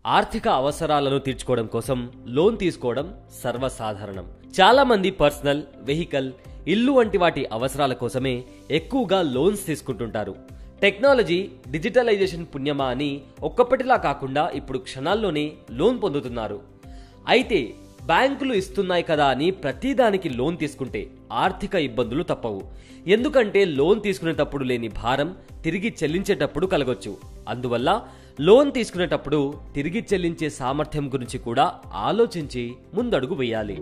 ఆర్థిక అవసరాలను తీర్చుకోవడం కోసం లోన్ తీసుకోవడం సర్వసాధారణం చాలా మంది పర్సనల్ వెహికల్ ఇల్లు వంటి వాటి అవసరాల కోసమే ఎక్కువగా లోన్స్ తీసుకుంటుంటారు టెక్నాలజీ డిజిటలైజేషన్ పుణ్యమా అని ఒక్కప్పటిలా కాకుండా ఇప్పుడు క్షణాల్లోనే లోన్ పొందుతున్నారు అయితే బ్యాంకులు ఇస్తున్నాయి కదా అని ప్రతిదానికి లోన్ తీసుకుంటే ఆర్థిక ఇబ్బందులు తప్పవు ఎందుకంటే లోన్ తీసుకునేటప్పుడు లేని భారం తిరిగి చెల్లించేటప్పుడు కలగొచ్చు అందువల్ల లోన్ తీసుకునేటప్పుడు తిరిగి చెల్లించే సామర్థ్యం గురించి కూడా ఆలోచించి ముందడుగు వేయాలి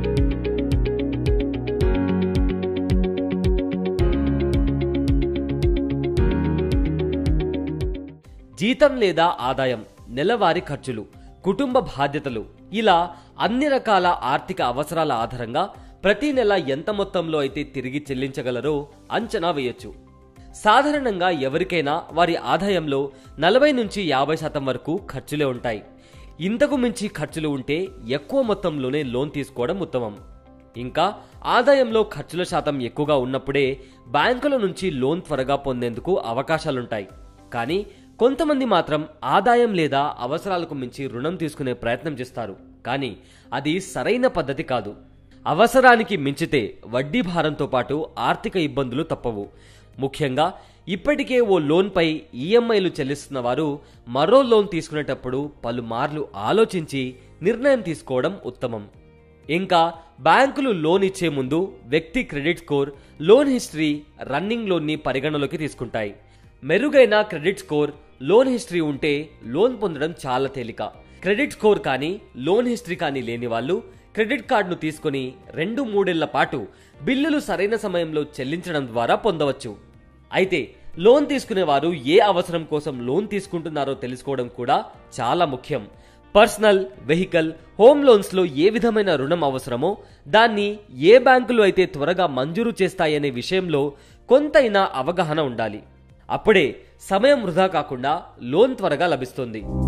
జీతం లేదా ఆదాయం నెలవారీ ఖర్చులు కుటుంబ బాధ్యతలు ఇలా అన్ని రకాల ఆర్థిక అవసరాల ఆధారంగా ప్రతి నెల ఎంత మొత్తంలో అయితే తిరిగి చెల్లించగలరో అంచనా వేయొచ్చు సాధారణంగా ఎవరికైనా వారి ఆదాయంలో నలభై నుంచి యాభై శాతం వరకు ఖర్చులే ఉంటాయి ఇంతకు మించి ఖర్చులు ఉంటే ఎక్కువ మొత్తంలోనే లోన్ తీసుకోవడం ఉత్తమం ఇంకా ఆదాయంలో ఖర్చుల శాతం ఎక్కువగా ఉన్నప్పుడే బ్యాంకుల నుంచి లోన్ త్వరగా పొందేందుకు అవకాశాలుంటాయి కానీ కొంతమంది మాత్రం ఆదాయం లేదా అవసరాలకు మించి రుణం తీసుకునే ప్రయత్నం చేస్తారు కానీ అది సరైన పద్ధతి కాదు అవసరానికి మించితే వడ్డీ భారంతో పాటు ఆర్థిక ఇబ్బందులు తప్పవు ముఖ్యంగా ఇప్పటికే ఓ లోన్పై ఈఎంఐలు చెల్లిస్తున్న వారు మరో లోన్ తీసుకునేటప్పుడు పలుమార్లు ఆలోచించి నిర్ణయం తీసుకోవడం ఉత్తమం ఇంకా బ్యాంకులు లోన్ ఇచ్చే ముందు వ్యక్తి credit score loan history running లోన్ని పరిగణలోకి తీసుకుంటాయి మెరుగైన క్రెడిట్ స్కోర్ లోన్ హిస్టరీ ఉంటే లోన్ పొందడం చాలా తేలిక క్రెడిట్ స్కోర్ కానీ లోన్ హిస్టరీ కానీ లేని వాళ్ళు క్రెడిట్ కార్డును తీసుకొని రెండు మూడేళ్ల పాటు బిల్లులు సరైన సమయంలో చెల్లించడం ద్వారా పొందవచ్చు అయితే లోన్ తీసుకునేవారు ఏ అవసరం కోసం లోన్ తీసుకుంటున్నారో తెలుసుకోవడం కూడా చాలా ముఖ్యం పర్సనల్ వెహికల్ హోమ్ లోన్స్ లో ఏ విధమైన రుణం అవసరమో దాన్ని ఏ బ్యాంకులు అయితే త్వరగా మంజూరు చేస్తాయనే విషయంలో కొంతైనా అవగాహన ఉండాలి అప్పుడే సమయం వృధా కాకుండా లోన్ త్వరగా లభిస్తుంది